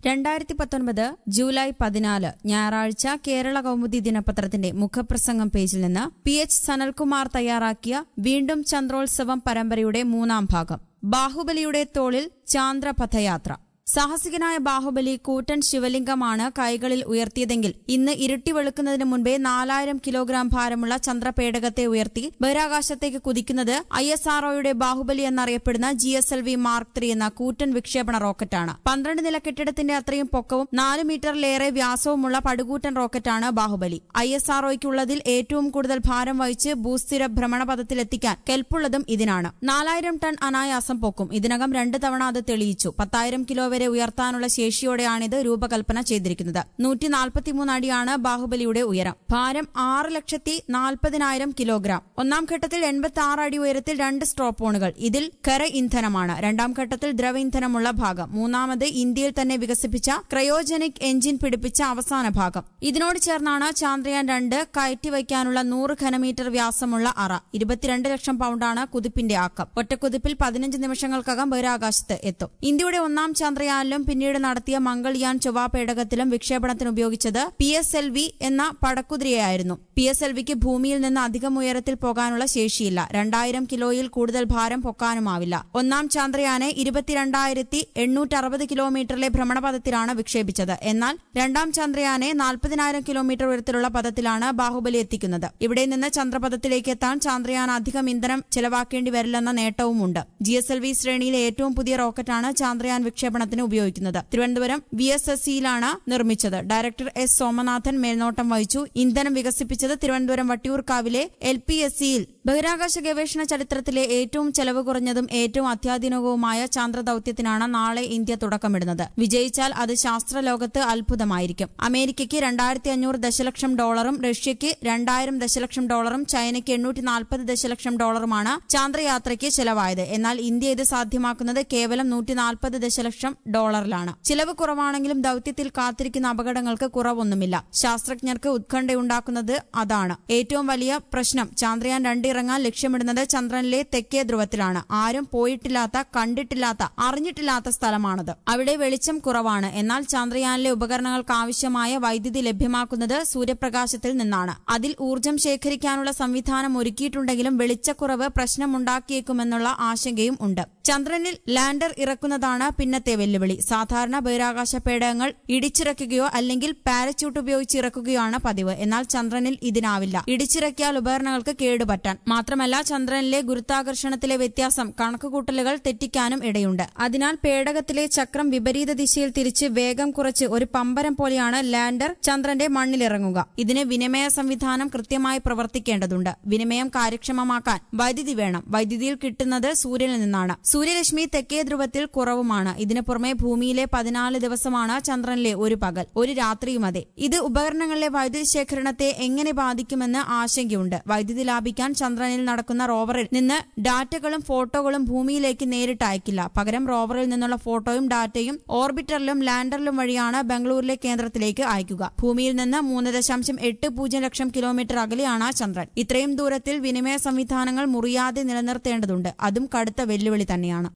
രണ്ടായിരത്തി പത്തൊൻപത് ജൂലൈ പതിനാല് ഞായറാഴ്ച കേരള കൗമുദി ദിനപത്രത്തിന്റെ മുഖപ്രസംഗം പേജിൽ നിന്ന് പി എച്ച് സനൽകുമാർ തയ്യാറാക്കിയ വീണ്ടും ചന്ദ്രോത്സവം പരമ്പരയുടെ മൂന്നാം ഭാഗം ബാഹുബലിയുടെ തോളിൽ ചാന്ദ്രപഥയാത്ര സാഹസികനായ ബാഹുബലി കൂറ്റൻ ശിവലിംഗമാണ് കൈകളിൽ ഉയർത്തിയതെങ്കിൽ ഇന്ന് ഇരുട്ടി വെളുക്കുന്നതിന് മുൻപേ നാലായിരം കിലോഗ്രാം ഭാരമുള്ള ചന്ദ്രപേടകത്തെ ഉയർത്തി ബഹിരാകാശത്തേക്ക് കുതിക്കുന്നത് ഐ എസ് ആർഒയുടെ ബാഹുബലി എന്നറിയപ്പെടുന്ന G S L V mark three എന്ന കൂറ്റൻ വിക്ഷേപണ റോക്കറ്റാണ് പന്ത്രണ്ട് നില കെട്ടിടത്തിന്റെ അത്രയും പൊക്കവും നാല് മീറ്ററിലേറെ വ്യാസവുമുള്ള പടുകൂറ്റൻ റോക്കറ്റാണ് ബാഹുബലി ഐ എസ് ആർഒയ്ക്കുള്ളതിൽ ഏറ്റവും കൂടുതൽ ഭാരം വഹിച്ച് ഭൂസ്ഥിര ഭ്രമണപഥത്തിലെത്തിക്കാൻ കെൽപ്പുള്ളതും ഇതിനാണ് നാലായിരം ടൺ അനായാസം പൊക്കും ഇതിനകം രണ്ട് തവണ അത് തെളിയിച്ചു പത്തായിരം കിലോ വരെ ഉയർത്താനുള്ള ശേഷിയോടെയാണിത് രൂപകൽപ്പന ചെയ്തിരിക്കുന്നത് നൂറ്റി നാൽപ്പത്തിമൂന്ന് അടിയാണ് ബാഹുബലിയുടെ ഉയരം ഭാരം ആറ് ലക്ഷത്തി നാൽപ്പതിനായിരം കിലോഗ്രാം ഒന്നാം ഘട്ടത്തിൽ എൺപത്തി ആറ് അടി ഉയരത്തിൽ രണ്ട് സ്ട്രോപ്പോണുകൾ ഇതിൽ കര ഇന്ധനമാണ് രണ്ടാം ഘട്ടത്തിൽ ദ്രവ ഇന്ധനമുള്ള ഭാഗം മൂന്നാമത് ഇന്ത്യയിൽ തന്നെ വികസിപ്പിച്ച ക്രയോജനിക് എഞ്ചിൻ പിടിപ്പിച്ച അവസാന ഭാഗം ഇതിനോട് ചേർന്നാണ് ചാന്ദ്രയാൻ രണ്ട് കയറ്റിവയ്ക്കാനുള്ള നൂറ് ഘനമീറ്റർ വ്യാസമുള്ള അറ ഇരുപത്തിരണ്ട് ലക്ഷം പൗണ്ടാണ് കുതിപ്പിന്റെ ആക്കം ഒറ്റക്കുതിപ്പിൽ പതിനഞ്ച് നിമിഷങ്ങൾക്കകം ബഹിരാകാശത്ത് എത്തും ഇന്ത്യയുടെ ഒന്നാം ചന്ദ്രയാനിലും പിന്നീട് നടത്തിയ മംഗൾയാൻ ചൊവ്വ പേടകത്തിലും വിക്ഷേപണത്തിന് ഉപയോഗിച്ചത് പി എസ് എൽ വി എന്ന പടക്കുതിരയായിരുന്നു പി എസ് എൽ വിക്ക് ഭൂമിയിൽ നിന്ന് അധികം ഉയരത്തിൽ പോകാനുള്ള ശേഷിയില്ല രണ്ടായിരം കിലോയിൽ കൂടുതൽ ഭാരം പൊക്കാനുമാവില്ല ഒന്നാം ചന്ദ്രയാനെ ഇരുപത്തിരണ്ടായിരത്തി എണ്ണൂറ്റി അറുപത് കിലോമീറ്ററിലെ ഭ്രമണപഥത്തിലാണ് വിക്ഷേപിച്ചത് എന്നാൽ രണ്ടാം ചന്ദ്രയാനെ നാൽപ്പതിനായിരം കിലോമീറ്റർ ഉയരത്തിലുള്ള പഥത്തിലാണ് ബാഹുബലി എത്തിക്കുന്നത് ഇവിടെ നിന്ന് ചന്ദ്രപഥത്തിലേക്ക് എത്താൻ ചന്ദ്രയാൻ അധികം ഇന്ധനം ചെലവാക്കേണ്ടി വരില്ലെന്ന നേട്ടവുമുണ്ട് ജി എസ് എൽ വി ശ്രേണിയിലെ ഏറ്റവും പുതിയ റോക്കറ്റാണ് ചന്ദ്രയാൻ വിക്ഷേപണത്തിന് ഉപയോഗിക്കുന്നത് തിരുവനന്തപുരം വി എസ് എസ് സിയിലാണ് നിർമ്മിച്ചത് ഡയറക്ടർ എസ് സോമനാഥൻ മേൽനോട്ടം വഹിച്ചു ഇന്ധനം വികസിപ്പിച്ചത് തിരുവനന്തപുരം വട്ടിയൂർക്കാവിലെ എൽ പി എസ് സിയിൽ ബഹിരാകാശ ഗവേഷണ ചരിത്രത്തിലെ ഏറ്റവും ചെലവ് കുറഞ്ഞതും ഏറ്റവും അത്യാധുനികവുമായ ചാന്ദ്രദൌത്യത്തിനാണ് നാളെ ഇന്ത്യ തുടക്കമിടുന്നത് വിജയിച്ചാൽ അത് ശാസ്ത്രലോകത്ത് അത്ഭുതമായിരിക്കും അമേരിക്കയ്ക്ക് രണ്ടായിരത്തി അഞ്ഞൂറ് ദശലക്ഷം ഡോളറും റഷ്യയ്ക്ക് രണ്ടായിരം ദശലക്ഷം ഡോളറും ചൈനയ്ക്ക് എണ്ണൂറ്റി നാൽപ്പത് ദശലക്ഷം ഡോളറുമാണ് ചാന്ദ്രയാത്രയ്ക്ക് ചെലവായത് എന്നാൽ ഇന്ത്യ ഇത് സാധ്യമാക്കുന്നത് കേവലം നൂറ്റി നാൽപ്പത് ദശലക്ഷം ഡോളറിലാണ് ചിലവ് കുറവാണെങ്കിലും ദൌത്യത്തിൽ കാത്തിരിക്കുന്ന അപകടങ്ങൾക്ക് കുറവൊന്നുമില്ല ശാസ്ത്രജ്ഞർക്ക് ഉത്കണ്ഠയുണ്ടാക്കുന്നത് അതാണ് ഏറ്റവും വലിയ പ്രശ്നം ചാന്ദ്രയാൻ രണ്ട് ഇറങ്ങാൻ ലക്ഷ്യമിടുന്നത് ചന്ദ്രനിലെ തെക്കേ ധ്രുവത്തിലാണ് ആരും പോയിട്ടില്ലാത്ത കണ്ടിട്ടില്ലാത്ത അറിഞ്ഞിട്ടില്ലാത്ത സ്ഥലമാണത് അവിടെ വെളിച്ചം കുറവാണ് എന്നാൽ ചന്ദ്രയാനിലെ ഉപകരണങ്ങൾക്ക് ആവശ്യമായ വൈദ്യുതി ലഭ്യമാക്കുന്നത് സൂര്യപ്രകാശത്തിൽ നിന്നാണ് അതിൽ ഊർജ്ജം ശേഖരിക്കാനുള്ള സംവിധാനം ഒരുക്കിയിട്ടുണ്ടെങ്കിലും വെളിച്ചക്കുറവ് പ്രശ്നമുണ്ടാക്കിയേക്കുമെന്നുള്ള ആശങ്കയും ഉണ്ട് ചന്ദ്രനിൽ ലാൻഡർ ഇറക്കുന്നതാണ് പിന്നത്തെ വെല്ലുവിളി സാധാരണ ബഹിരാകാശ പേടകങ്ങൾ ഇടിച്ചിറക്കുകയോ അല്ലെങ്കിൽ പാരച്യൂട്ട് ഉപയോഗിച്ച് ഇറക്കുകയാണ് പതിവ് എന്നാൽ ചന്ദ്രനിൽ ഇതിനാവില്ല ഇടിച്ചിറക്കിയാൽ ഉപകരണങ്ങൾക്ക് കേടുപറ്റാൻ മാത്രമല്ല ചന്ദ്രനിലെ ഗുരുത്വാകർഷണത്തിലെ വ്യത്യാസം കണക്കുകൂട്ടലുകൾ തെറ്റിക്കാനും ഇടയുണ്ട് അതിനാൽ പേടകത്തിലെ ചക്രം വിപരീത ദിശയിൽ തിരിച്ച് വേഗം കുറച്ച് ഒരു പമ്പരം പോലെയാണ് ലാൻഡർ ചന്ദ്രന്റെ മണ്ണിലിറങ്ങുക ഇതിന് വിനിമയ സംവിധാനം കൃത്യമായി പ്രവർത്തിക്കേണ്ടതുണ്ട് വിനിമയം കാര്യക്ഷമമാക്കാൻ വൈദ്യുതി വേണം വൈദ്യുതിയിൽ കിട്ടുന്നത് സൂര്യനിൽ നിന്നാണ് സൂര്യരശ്മി തെക്കേ ധ്രുവത്തിൽ കുറവുമാണ് ഇതിനു പുറമെ ഭൂമിയിലെ പതിനാല് ദിവസമാണ് ചന്ദ്രനിലെ ഒരു പകൽ ഒരു രാത്രിയും അതെ ഇത് ഉപകരണങ്ങളിലെ വൈദ്യുതി ശേഖരണത്തെ എങ്ങനെ ബാധിക്കുമെന്ന് ആശങ്കയുണ്ട് വൈദ്യുതി ലാഭിക്കാൻ ചന്ദ്രനിൽ നടക്കുന്ന റോവറിൽ നിന്ന് ഡാറ്റകളും ഫോട്ടോകളും ഭൂമിയിലേക്ക് നേരിട്ട് അയക്കില്ല പകരം റോവറിൽ നിന്നുള്ള ഫോട്ടോയും ഡാറ്റയും ഓർബിറ്ററിലും ലാൻഡറിലും വഴിയാണ് ബംഗളൂരിലെ കേന്ദ്രത്തിലേക്ക് അയക്കുക ഭൂമിയിൽ നിന്ന് മൂന്ന് ദശാംശം എട്ട് പൂജ്യം ലക്ഷം കിലോമീറ്റർ അകലെയാണ് ചന്ദ്രൻ ഇത്രയും ദൂരത്തിൽ വിനിമയ സംവിധാനങ്ങൾ മുറിയാതെ നിലനിർത്തേണ്ടതുണ്ട് അതും കടുത്ത വെല്ലുവിളി തന്നെയാണ്